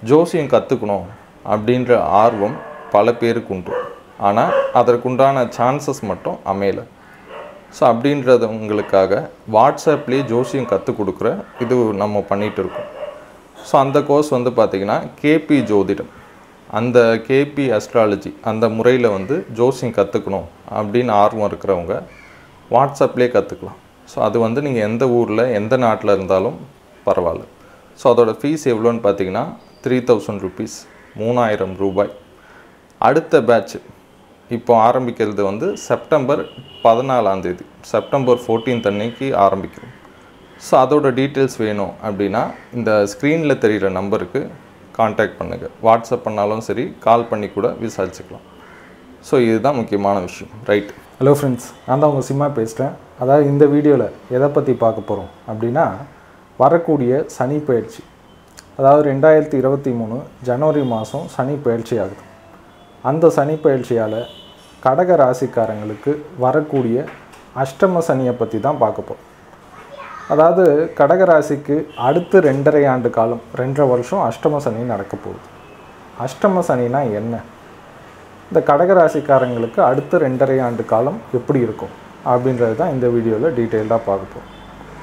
ஜோசியம் கற்றுக்கணும் அப்படின்ற ஆர்வம் பல பேருக்கு உண்டு ஆனால் அதற்குண்டான சான்சஸ் மட்டும் அமையலை ஸோ அப்படின்றவங்களுக்காக வாட்ஸ்அப்லேயே ஜோசியம் கற்றுக் கொடுக்குற இது நம்ம பண்ணிகிட்டு இருக்கோம் ஸோ அந்த கோர்ஸ் வந்து பார்த்திங்கன்னா கேபி ஜோதிடம் அந்த கேபி அஸ்ட்ராலஜி அந்த முறையில் வந்து ஜோசியம் கற்றுக்கணும் அப்படின்னு ஆர்வம் இருக்கிறவங்க வாட்ஸ்அப்லேயே கற்றுக்கலாம் ஸோ அது வந்து நீங்கள் எந்த ஊரில் எந்த நாட்டில் இருந்தாலும் பரவாயில்ல ஸோ அதோட ஃபீஸ் எவ்வளோன்னு பார்த்தீங்கன்னா த்ரீ தௌசண்ட் ருபீஸ் மூணாயிரம் ரூபாய் அடுத்த பேட்ச் இப்போ ஆரம்பிக்கிறது வந்து செப்டம்பர் பதினாலாம் தேதி செப்டம்பர் 14th அன்னைக்கு ஆரம்பிக்கிறோம் ஸோ அதோட டீட்டெயில்ஸ் வேணும் அப்படின்னா இந்த ஸ்க்ரீனில் தெரிகிற நம்பருக்கு காண்டாக்ட் பண்ணுங்கள் வாட்ஸ்அப் பண்ணாலும் சரி கால் பண்ணி கூட விசாரிச்சுக்கலாம் ஸோ இதுதான் முக்கியமான விஷயம் ரைட் ஹலோ ஃப்ரெண்ட்ஸ் நான் தான் உங்கள் சிம்மா பேசுகிறேன் அதாவது இந்த வீடியோவில் எதை பற்றி பார்க்க போகிறோம் அப்படின்னா வரக்கூடிய சனி பயிற்சி அதாவது ரெண்டாயிரத்தி இருபத்தி மூணு ஜனவரி மாதம் சனி பயிற்சி ஆகுது அந்த சனி பயிற்சியால் கடக ராசிக்காரங்களுக்கு வரக்கூடிய அஷ்டம சனியை பற்றி தான் பார்க்க போகிறோம் அதாவது கடக ராசிக்கு அடுத்து ரெண்டரை ஆண்டு காலம் ரெண்டரை வருஷம் அஷ்டம சனி நடக்க போகுது அஷ்டம சனினா என்ன இந்த கடகராசிக்காரங்களுக்கு அடுத்த ரெண்டரை ஆண்டு காலம் எப்படி இருக்கும் அப்படின்றது தான் இந்த வீடியோவில் டீட்டெயில்டாக பார்க்க போகிறோம்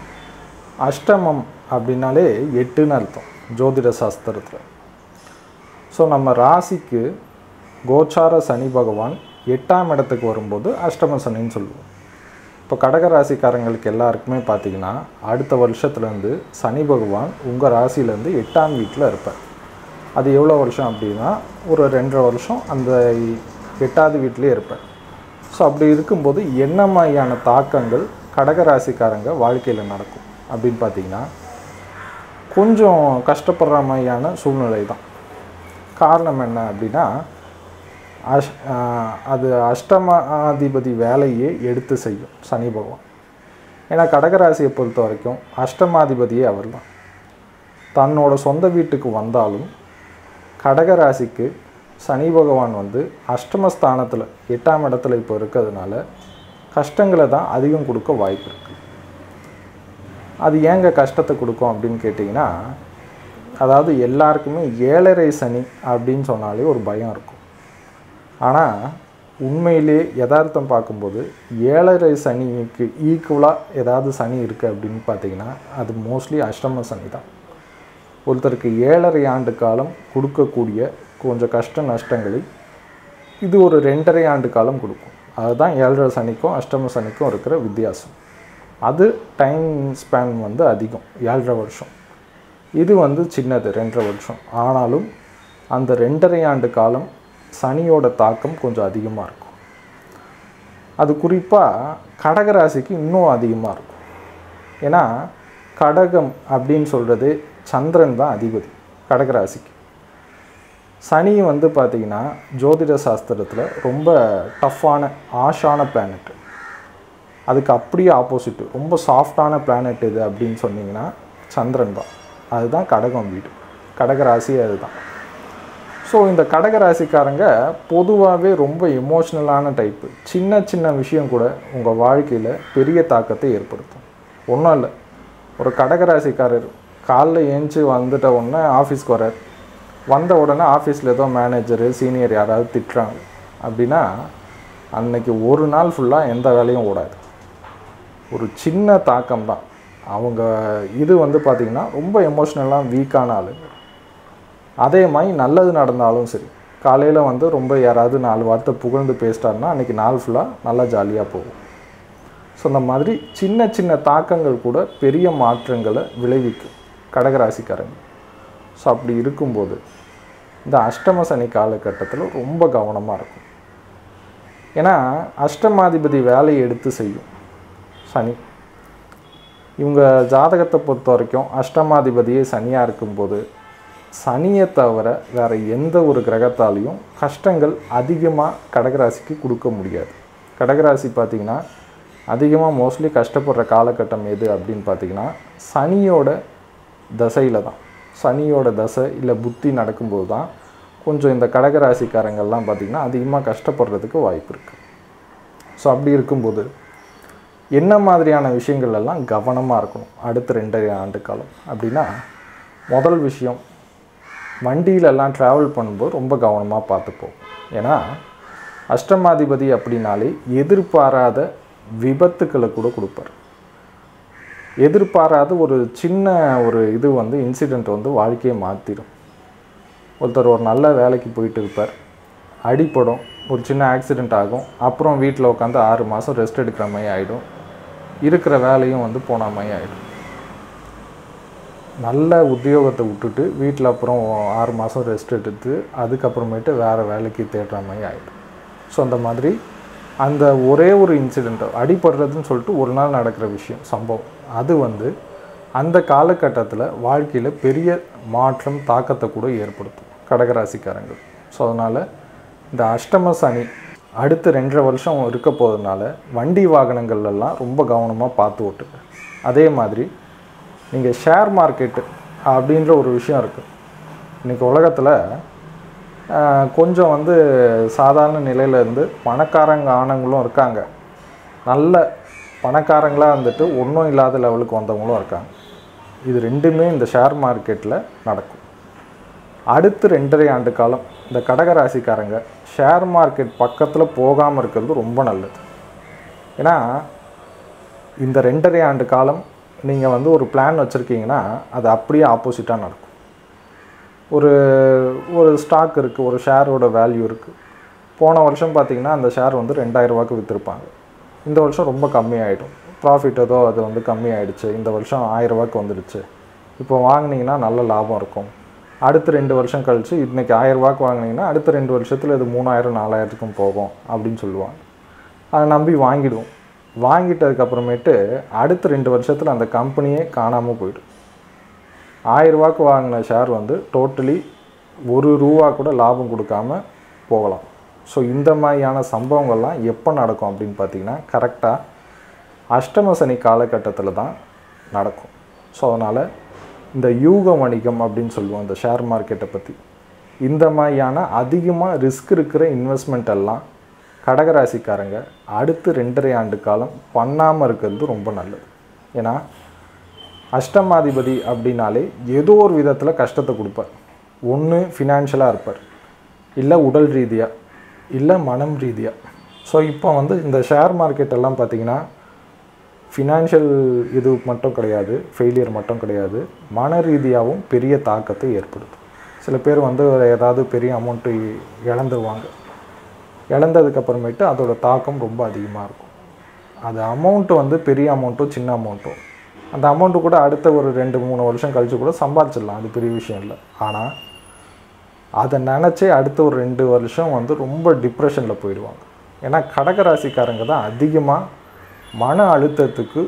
அஷ்டமம் அப்படின்னாலே எட்டுன்னு அர்த்தம் ஜோதிட சாஸ்திரத்தில் ஸோ நம்ம ராசிக்கு கோச்சார சனி பகவான் எட்டாம் இடத்துக்கு வரும்போது அஷ்டம சனின்னு சொல்லுவோம் இப்போ கடகராசிக்காரங்களுக்கு எல்லாருக்குமே பார்த்தீங்கன்னா அடுத்த வருஷத்துலேருந்து சனி பகவான் உங்கள் ராசியிலேருந்து எட்டாம் வீட்டில் இருப்பார் அது எவ்வளோ வருஷம் அப்படின்னா ஒரு ரெண்டரை வருஷம் அந்த எட்டாவது வீட்டிலே இருப்பேன் ஸோ அப்படி இருக்கும்போது என்ன மாதிரியான தாக்கங்கள் கடகராசிக்காரங்க வாழ்க்கையில் நடக்கும் அப்படின்னு பார்த்தீங்கன்னா கொஞ்சம் கஷ்டப்படுற மாதிரியான சூழ்நிலை தான் காரணம் என்ன அப்படின்னா அஷ் ஆஹ் அது அஷ்டமாதிபதி வேலையே எடுத்து செய்யும் சனி பகவான் ஏன்னா கடகராசியை பொறுத்த வரைக்கும் அஷ்டமாதிபதியே அவர் தான் தன்னோட சொந்த வீட்டுக்கு வந்தாலும் கடகராசிக்கு சனி பகவான் வந்து அஷ்டமஸ்தானத்தில் எட்டாம் இடத்துல இப்போ இருக்கிறதுனால கஷ்டங்களை தான் அதிகம் கொடுக்க வாய்ப்பு இருக்குது அது ஏங்க கஷ்டத்தை கொடுக்கும் அப்படின்னு கேட்டிங்கன்னா அதாவது எல்லாருக்குமே ஏழரை சனி அப்படின்னு சொன்னாலே ஒரு பயம் இருக்கும் ஆனால் உண்மையிலே யதார்த்தம் பார்க்கும்போது ஏழரை சனிக்கு ஈக்குவலாக ஏதாவது சனி இருக்குது அப்படின்னு பார்த்தீங்கன்னா அது மோஸ்ட்லி அஷ்டம சனி தான் ஒருத்தருக்கு ஏழரை ஆண்டு காலம் கொடுக்கக்கூடிய கொஞ்சம் கஷ்ட நஷ்டங்களை இது ஒரு ரெண்டரை ஆண்டு காலம் கொடுக்கும் அதுதான் ஏழரை சனிக்கும் அஷ்டம சனிக்கும் இருக்கிற வித்தியாசம் அது டைம் ஸ்பேன் வந்து அதிகம் ஏழரை வருஷம் இது வந்து சின்னது ரெண்டரை வருஷம் ஆனாலும் அந்த ரெண்டரை ஆண்டு காலம் சனியோட தாக்கம் கொஞ்சம் அதிகமாக இருக்கும் அது குறிப்பாக கடகராசிக்கு இன்னும் அதிகமாக இருக்கும் ஏன்னா கடகம் அப்படின்னு சொல்கிறது சந்திரன் தான் அதிபதி கடகராசிக்கு சனி வந்து பார்த்திங்கன்னா ஜோதிட சாஸ்திரத்தில் ரொம்ப டஃப்பான ஆஷான பிளானட் அதுக்கு அப்படியே ஆப்போசிட்டு ரொம்ப சாஃப்டான பிளானட் இது அப்படின்னு சொன்னீங்கன்னா சந்திரன் தான் அதுதான் கடகம் வீடு கடகராசி அதுதான் ஸோ இந்த கடகராசிக்காரங்க பொதுவாகவே ரொம்ப எமோஷ்னலான டைப்பு சின்ன சின்ன விஷயம் கூட உங்கள் வாழ்க்கையில் பெரிய தாக்கத்தை ஏற்படுத்தும் ஒன்றும் இல்லை ஒரு கடகராசிக்காரர் காலைல ஏஞ்சி வந்துட்ட உடனே ஆஃபீஸ்க்கு வரார் வந்த உடனே ஆஃபீஸில் ஏதோ மேனேஜரு சீனியர் யாராவது திட்டுறாங்க அப்படின்னா அன்னைக்கு ஒரு நாள் ஃபுல்லாக எந்த வேலையும் ஓடாது ஒரு சின்ன தாக்கம் தான் அவங்க இது வந்து பார்த்திங்கன்னா ரொம்ப எமோஷ்னலாக வீக்கான ஆளுங்க அதே மாதிரி நல்லது நடந்தாலும் சரி காலையில் வந்து ரொம்ப யாராவது நாலு வார்த்தை புகழ்ந்து பேசிட்டாருன்னா அன்றைக்கி நாள் ஃபுல்லாக நல்லா ஜாலியாக போகும் ஸோ இந்த மாதிரி சின்ன சின்ன தாக்கங்கள் கூட பெரிய மாற்றங்களை விளைவிக்கும் கடகராசிக்காரங்க ஸோ அப்படி இருக்கும்போது இந்த அஷ்டம சனி காலகட்டத்தில் ரொம்ப கவனமாக இருக்கும் ஏன்னா அஷ்டமாதிபதி வேலையை எடுத்து செய்யும் சனி இவங்க ஜாதகத்தை பொறுத்த வரைக்கும் அஷ்டமாதிபதியே சனியாக இருக்கும்போது சனியை தவிர வேறு எந்த ஒரு கிரகத்தாலையும் கஷ்டங்கள் அதிகமாக கடகராசிக்கு கொடுக்க முடியாது கடகராசி பார்த்திங்கன்னா அதிகமாக மோஸ்ட்லி கஷ்டப்படுற காலகட்டம் எது அப்படின்னு பார்த்தீங்கன்னா சனியோட தசையில் தான் சனியோட தசை இல்லை புத்தி நடக்கும்போது தான் கொஞ்சம் இந்த கடகராசிக்காரங்கள்லாம் பார்த்திங்கன்னா அதிகமாக கஷ்டப்படுறதுக்கு வாய்ப்பு இருக்குது ஸோ அப்படி இருக்கும்போது என்ன மாதிரியான விஷயங்கள் எல்லாம் கவனமாக இருக்கணும் அடுத்த ரெண்டரை ஆண்டு காலம் அப்படின்னா முதல் விஷயம் வண்டியிலலாம் ட்ராவல் பண்ணும்போது ரொம்ப கவனமாக பார்த்துப்போம் ஏன்னா அஷ்டமாதிபதி அப்படின்னாலே எதிர்பாராத விபத்துக்களை கூட கொடுப்பார் எதிர்பாராத ஒரு சின்ன ஒரு இது வந்து இன்சிடெண்ட் வந்து வாழ்க்கையை மாற்றிடும் ஒருத்தர் ஒரு நல்ல வேலைக்கு போயிட்டு இருப்பார் அடிப்படும் ஒரு சின்ன ஆக்சிடெண்ட் ஆகும் அப்புறம் வீட்டில் உட்காந்து ஆறு மாதம் ரெஸ்ட் எடுக்கிற மாதிரி ஆகிடும் இருக்கிற வேலையும் வந்து போன மாதிரி ஆகிடும் நல்ல உத்தியோகத்தை விட்டுட்டு வீட்டில் அப்புறம் ஆறு மாதம் ரெஸ்ட் எடுத்து அதுக்கப்புறமேட்டு வேறு வேலைக்கு தேடுற மாதிரி ஆகிடும் ஸோ அந்த மாதிரி அந்த ஒரே ஒரு இன்சிடெண்ட் அடிபடுறதுன்னு சொல்லிட்டு ஒரு நாள் நடக்கிற விஷயம் சம்பவம் அது வந்து அந்த காலகட்டத்தில் வாழ்க்கையில் பெரிய மாற்றம் தாக்கத்தை கூட ஏற்படுத்தும் கடகராசிக்காரங்க ஸோ அதனால் இந்த அஷ்டம சனி அடுத்து ரெண்டரை வருஷம் இருக்க போகிறதுனால வண்டி வாகனங்கள்லாம் ரொம்ப கவனமாக பார்த்து ஓட்டுங்க அதே மாதிரி நீங்கள் ஷேர் மார்க்கெட்டு அப்படின்ற ஒரு விஷயம் இருக்குது இன்றைக்கி உலகத்தில் ஆஹ், கொஞ்சம் வந்து சாதாரண நிலையில இருந்து பணக்காரங்க ஆனவங்களும் இருக்காங்க நல்ல பணக்காரங்களாக வந்துட்டு ஒன்றும் இல்லாத லெவலுக்கு வந்தவங்களும் இருக்காங்க இது ரெண்டுமே இந்த ஷேர் மார்க்கெட்டில் நடக்கும் அடுத்து ரெண்டரை ஆண்டு காலம் இந்த கடகராசிக்காரங்க ஷேர் மார்க்கெட் பக்கத்தில் போகாமல் இருக்கிறது ரொம்ப நல்லது ஏன்னா இந்த ரெண்டரை ஆண்டு காலம் நீங்கள் வந்து ஒரு பிளான் வச்சுருக்கீங்கன்னா அது அப்படியே ஆப்போசிட்டாக நடக்கும் ஒரு ஒரு ஸ்டாக் இருக்குது ஒரு ஷேரோட வேல்யூ இருக்குது போன வருஷம் பார்த்தீங்கன்னா அந்த ஷேர் வந்து ரெண்டாயிரம் ரூபாய்க்கு விற்றுருப்பாங்க இந்த வருஷம் ரொம்ப கம்மியாயிடும் ப்ராஃபிட் ஏதோ அது வந்து கம்மியாயிடுச்சு இந்த வருஷம் ஆயிரம் ரூபாய்க்கு வந்துடுச்சு இப்போ வாங்குனீங்கன்னா நல்ல லாபம் இருக்கும் அடுத்த ரெண்டு வருஷம் கழிச்சு இன்னைக்கு ஆயிரம் ரூபாய்க்கு வாங்குனீங்கன்னா அடுத்த ரெண்டு வருஷத்தில் இது மூணாயிரம் நாலாயிரத்துக்கும் போகும் அப்படின்னு சொல்லுவாங்க அதை நம்பி வாங்கிடுவோம் வாங்கிட்டதுக்கப்புறமேட்டு அடுத்த ரெண்டு வருஷத்தில் அந்த கம்பெனியே காணாமல் போயிடும் ஆயிரம் ரூபாய்க்கு வாங்கின ஷேர் வந்து டோட்டலி ஒரு ரூபா கூட லாபம் கொடுக்காம போகலாம் ஸோ இந்த மாதிரியான சம்பவங்கள்லாம் எப்போ நடக்கும் அப்படின்னு பார்த்தீங்கன்னா கரெக்டாக அஷ்டம சனி காலகட்டத்தில் தான் நடக்கும் ஸோ அதனால் இந்த யூக வணிகம் அப்படின்னு சொல்லுவோம் இந்த ஷேர் மார்க்கெட்டை பற்றி இந்த மாதிரியான அதிகமாக ரிஸ்க் இருக்கிற இன்வெஸ்ட்மெண்ட் எல்லாம் கடகராசிக்காரங்க அடுத்து ரெண்டரை ஆண்டு காலம் பண்ணாமல் இருக்கிறது ரொம்ப நல்லது ஏன்னா அஷ்டமாதிபதி அப்படின்னாலே ஏதோ ஒரு விதத்தில் கஷ்டத்தை கொடுப்பார் ஒன்று ஃபினான்ஷியலாக இருப்பார் இல்லை உடல் ரீதியாக இல்லை மனம் ரீதியாக ஸோ இப்போ வந்து இந்த ஷேர் மார்க்கெட் எல்லாம் பார்த்தீங்கன்னா ஃபினான்ஷியல் இது மட்டும் கிடையாது ஃபெயிலியர் மட்டும் கிடையாது மன ரீதியாகவும் பெரிய தாக்கத்தை ஏற்படுத்தும் சில பேர் வந்து ஏதாவது பெரிய அமௌண்ட்டு இழந்துருவாங்க இழந்ததுக்கப்புறமேட்டு அதோட தாக்கம் ரொம்ப அதிகமாக இருக்கும் அது அமௌண்ட்டு வந்து பெரிய அமௌண்ட்டோ சின்ன அமௌண்ட்டோ அந்த அமௌண்ட்டு கூட அடுத்த ஒரு ரெண்டு மூணு வருஷம் கழிச்சு கூட சம்பாதிச்சிடலாம் அது பெரிய விஷயம் இல்லை ஆனால் அதை நினச்சே அடுத்த ஒரு ரெண்டு வருஷம் வந்து ரொம்ப டிப்ரெஷனில் போயிடுவாங்க ஏன்னா கடகராசிக்காரங்க தான் அதிகமாக மன அழுத்தத்துக்கு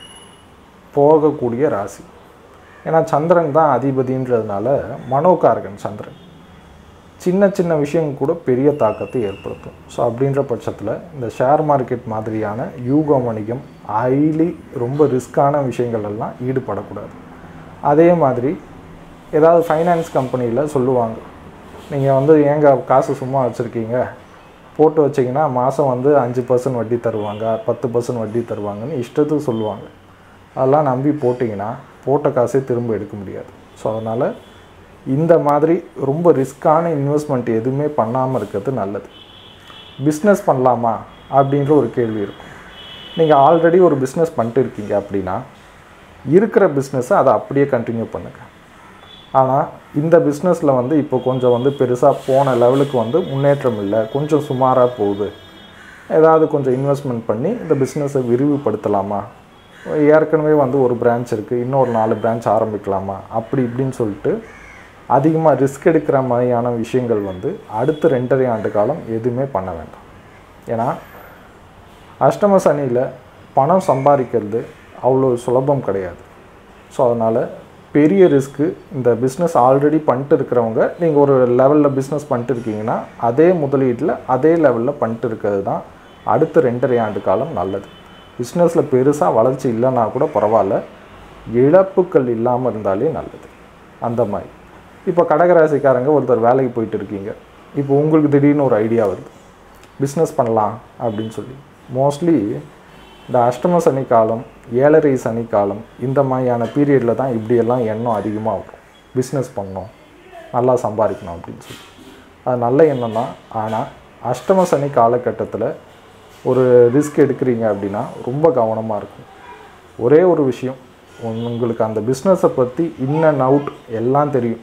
போகக்கூடிய ராசி ஏன்னா சந்திரன் தான் அதிபதின்றதுனால மனோகாரகன் சந்திரன் சின்ன சின்ன விஷயம் கூட பெரிய தாக்கத்தை ஏற்படுத்தும் ஸோ அப்படின்ற பட்சத்தில் இந்த ஷேர் மார்க்கெட் மாதிரியான யூக வணிகம் ஹைலி ரொம்ப ரிஸ்க்கான விஷயங்கள் எல்லாம் ஈடுபடக்கூடாது அதே மாதிரி ஏதாவது ஃபைனான்ஸ் கம்பெனியில் சொல்லுவாங்க நீங்கள் வந்து ஏங்க காசு சும்மா வச்சுருக்கீங்க போட்டு வச்சிங்கன்னா மாதம் வந்து அஞ்சு பர்சன்ட் வட்டி தருவாங்க பத்து பர்சன்ட் வட்டி தருவாங்கன்னு இஷ்டத்துக்கு சொல்லுவாங்க அதெல்லாம் நம்பி போட்டிங்கன்னா போட்ட காசே திரும்ப எடுக்க முடியாது ஸோ அதனால் இந்த மாதிரி ரொம்ப ரிஸ்க்கான இன்வெஸ்ட்மெண்ட் எதுவுமே பண்ணாமல் இருக்கிறது நல்லது பிஸ்னஸ் பண்ணலாமா அப்படின்ற ஒரு கேள்வி இருக்கும் நீங்கள் ஆல்ரெடி ஒரு பிஸ்னஸ் பண்ணிட்டு இருக்கீங்க அப்படின்னா இருக்கிற பிஸ்னஸை அதை அப்படியே கண்டினியூ பண்ணுங்கள் ஆனால் இந்த பிஸ்னஸில் வந்து இப்போ கொஞ்சம் வந்து பெருசாக போன லெவலுக்கு வந்து முன்னேற்றம் இல்லை கொஞ்சம் சுமாராக போகுது ஏதாவது கொஞ்சம் இன்வெஸ்ட்மெண்ட் பண்ணி இந்த பிஸ்னஸை விரிவுபடுத்தலாமா ஏற்கனவே வந்து ஒரு பிரான்ச் இருக்குது இன்னொரு நாலு பிரான்ச் ஆரம்பிக்கலாமா அப்படி இப்படின்னு சொல்லிட்டு அதிகமாக ரிஸ்க் எடுக்கிற மாதிரியான விஷயங்கள் வந்து அடுத்த ரெண்டரை ஆண்டு காலம் எதுவுமே பண்ண வேண்டாம் ஏன்னா அஷ்டம சனியில் பணம் சம்பாதிக்கிறது அவ்வளோ சுலபம் கிடையாது ஸோ அதனால் பெரிய ரிஸ்க்கு இந்த பிஸ்னஸ் ஆல்ரெடி பண்ணிட்டு இருக்கிறவங்க நீங்கள் ஒரு லெவலில் பிஸ்னஸ் பண்ணிட்டு இருக்கீங்கன்னா அதே முதலீட்டில் அதே லெவலில் பண்ணிட்டு இருக்கிறது தான் அடுத்த ரெண்டரை ஆண்டு காலம் நல்லது பிஸ்னஸில் பெருசாக வளர்ச்சி இல்லைன்னா கூட பரவாயில்ல இழப்புக்கள் இல்லாமல் இருந்தாலே நல்லது அந்த மாதிரி இப்போ கடகராசிக்காரங்க ஒருத்தர் வேலைக்கு போயிட்டு இருக்கீங்க இப்போ உங்களுக்கு திடீர்னு ஒரு ஐடியா வருது பிஸ்னஸ் பண்ணலாம் அப்படின்னு சொல்லி மோஸ்ட்லி இந்த அஷ்டம சனி காலம் ஏழரை சனி காலம் இந்த மாதிரியான பீரியடில் தான் இப்படியெல்லாம் எண்ணம் அதிகமாக வரும் பிஸ்னஸ் பண்ணோம் நல்லா சம்பாதிக்கணும் அப்படின்னு சொல்லி அது நல்ல எண்ணம் தான் ஆனால் அஷ்டம சனி காலகட்டத்தில் ஒரு ரிஸ்க் எடுக்கிறீங்க அப்படின்னா ரொம்ப கவனமாக இருக்கும் ஒரே ஒரு விஷயம் உங்களுக்கு அந்த பிஸ்னஸை பற்றி இன் அண்ட் அவுட் எல்லாம் தெரியும்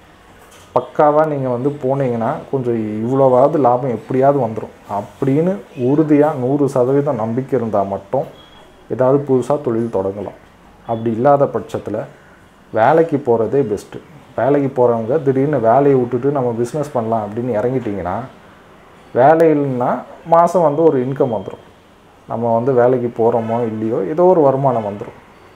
பக்காவாக நீங்கள் வந்து போனீங்கன்னா கொஞ்சம் இவ்வளோவாவது லாபம் எப்படியாவது வந்துடும் அப்படின்னு உறுதியாக நூறு சதவீதம் நம்பிக்கை இருந்தால் மட்டும் ஏதாவது புதுசாக தொழில் தொடங்கலாம் அப்படி இல்லாத பட்சத்தில் வேலைக்கு போகிறதே பெஸ்ட்டு வேலைக்கு போகிறவங்க திடீர்னு வேலையை விட்டுட்டு நம்ம பிஸ்னஸ் பண்ணலாம் அப்படின்னு இறங்கிட்டிங்கன்னா வேலை இல்லைன்னா மாதம் வந்து ஒரு இன்கம் வந்துடும் நம்ம வந்து வேலைக்கு போகிறோமோ இல்லையோ ஏதோ ஒரு வருமானம் வந்துடும்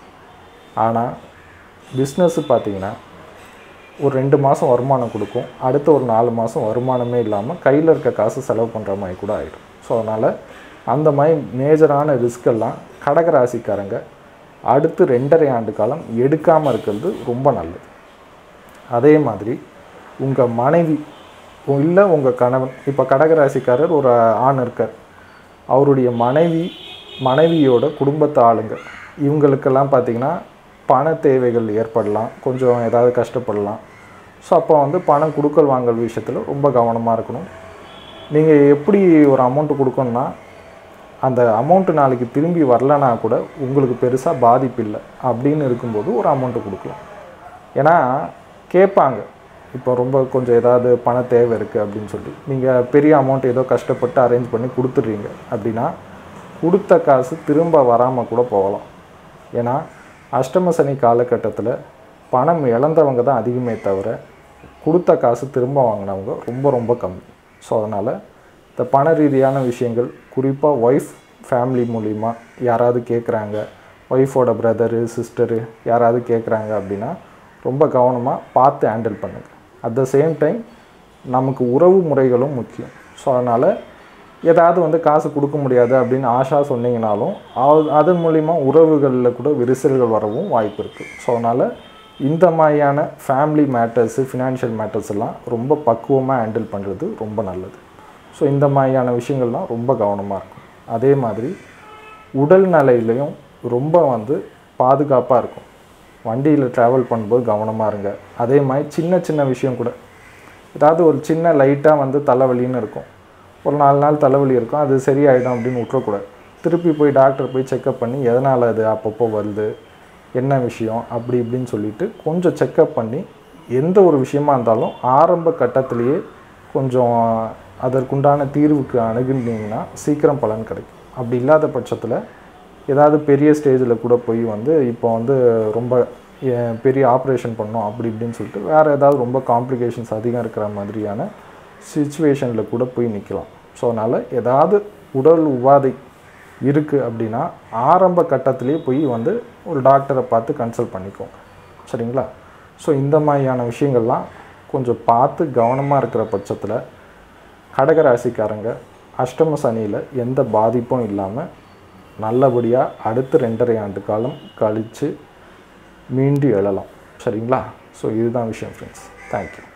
ஆனால் பிஸ்னஸ்ஸு பார்த்தீங்கன்னா ஒரு ரெண்டு மாதம் வருமானம் கொடுக்கும் அடுத்த ஒரு நாலு மாதம் வருமானமே இல்லாமல் கையில் இருக்க காசு செலவு பண்ணுற மாதிரி கூட ஆகிடும் ஸோ அதனால் அந்த மாதிரி மேஜரான ரிஸ்கெல்லாம் கடகராசிக்காரங்க அடுத்து ரெண்டரை ஆண்டு காலம் எடுக்காமல் இருக்கிறது ரொம்ப நல்லது அதே மாதிரி உங்கள் மனைவி இல்லை உங்கள் கணவன் இப்போ கடகராசிக்காரர் ஒரு ஆண் இருக்கார் அவருடைய மனைவி மனைவியோட குடும்பத்து ஆளுங்க இவங்களுக்கெல்லாம் பார்த்திங்கன்னா பண தேவைகள் ஏற்படலாம் கொஞ்சம் ஏதாவது கஷ்டப்படலாம் ஸோ அப்போ வந்து பணம் கொடுக்கல் வாங்கல் விஷயத்தில் ரொம்ப கவனமாக இருக்கணும் நீங்கள் எப்படி ஒரு அமௌண்ட்டு கொடுக்கணுன்னா அந்த அமௌண்ட்டு நாளைக்கு திரும்பி வரலனா கூட உங்களுக்கு பெருசாக பாதிப்பு இல்லை அப்படின்னு இருக்கும்போது ஒரு அமௌண்ட்டு கொடுக்கலாம் ஏன்னா கேட்பாங்க இப்போ ரொம்ப கொஞ்சம் ஏதாவது பண தேவை இருக்குது அப்படின்னு சொல்லி நீங்கள் பெரிய அமௌண்ட் ஏதோ கஷ்டப்பட்டு அரேஞ்ச் பண்ணி கொடுத்துட்றீங்க அப்படின்னா கொடுத்த காசு திரும்ப வராமல் கூட போகலாம் ஏன்னா அஷ்டம சனி காலகட்டத்தில் பணம் இழந்தவங்க தான் அதிகமே தவிர கொடுத்த காசு திரும்ப வாங்கினவங்க ரொம்ப ரொம்ப கம்மி ஸோ அதனால் இந்த பண ரீதியான விஷயங்கள் குறிப்பாக ஒய்ஃப் ஃபேமிலி மூலிமா யாராவது கேட்குறாங்க ஒய்ஃபோட பிரதரு சிஸ்டரு யாராவது கேட்குறாங்க அப்படின்னா ரொம்ப கவனமாக பார்த்து ஹேண்டில் பண்ணுங்கள் அட் த சேம் டைம் நமக்கு உறவு முறைகளும் முக்கியம் ஸோ அதனால் ஏதாவது வந்து காசு கொடுக்க முடியாது அப்படின்னு ஆஷா சொன்னீங்கனாலும் அது அதன் மூலிமா உறவுகளில் கூட விரிசல்கள் வரவும் வாய்ப்பு இருக்குது ஸோ அதனால் இந்த மாதிரியான ஃபேமிலி மேட்டர்ஸு ஃபினான்ஷியல் மேட்டர்ஸ் எல்லாம் ரொம்ப பக்குவமாக ஹேண்டில் பண்ணுறது ரொம்ப நல்லது ஸோ இந்த மாதிரியான விஷயங்கள்லாம் ரொம்ப கவனமாக இருக்கும் அதே மாதிரி உடல் நிலையிலையும் ரொம்ப வந்து பாதுகாப்பாக இருக்கும் வண்டியில் ட்ராவல் பண்ணும்போது கவனமாக இருங்க அதே மாதிரி சின்ன சின்ன விஷயம் கூட ஏதாவது ஒரு சின்ன லைட்டாக வந்து தலைவலின்னு இருக்கும் ஒரு நாலு நாள் தலைவலி இருக்கும் அது சரியாயிடும் அப்படின்னு விட்டுறக்கூடாது திருப்பி போய் டாக்டர் போய் செக்கப் பண்ணி எதனால் அது அப்பப்போ வருது என்ன விஷயம் அப்படி இப்படின்னு சொல்லிட்டு கொஞ்சம் செக்கப் பண்ணி எந்த ஒரு விஷயமா இருந்தாலும் ஆரம்ப கட்டத்திலேயே கொஞ்சம் அதற்குண்டான தீர்வுக்கு அணுகுனீங்கன்னா சீக்கிரம் பலன் கிடைக்கும் அப்படி இல்லாத பட்சத்தில் ஏதாவது பெரிய ஸ்டேஜில் கூட போய் வந்து இப்போ வந்து ரொம்ப எ- பெரிய ஆப்ரேஷன் பண்ணோம் அப்படி இப்படின்னு சொல்லிட்டு வேறு ஏதாவது ரொம்ப காம்ப்ளிகேஷன்ஸ் அதிகம் இருக்கிற மாதிரியான சுச்சுவேஷனில் கூட போய் நிற்கலாம் ஸோ அதனால் ஏதாவது உடல் உபாதை இருக்குது அப்படின்னா ஆரம்ப கட்டத்திலே போய் வந்து ஒரு டாக்டரை பார்த்து கன்சல்ட் பண்ணிக்கோங்க சரிங்களா ஸோ இந்த மாதிரியான விஷயங்கள்லாம் கொஞ்சம் பார்த்து கவனமாக இருக்கிற பட்சத்தில் கடகராசிக்காரங்க அஷ்டம சனியில் எந்த பாதிப்பும் இல்லாமல் நல்லபடியாக அடுத்த ரெண்டரை ஆண்டு காலம் கழித்து மீண்டு எழலாம் சரிங்களா ஸோ இதுதான் விஷயம் ஃப்ரெண்ட்ஸ் தேங்க்யூ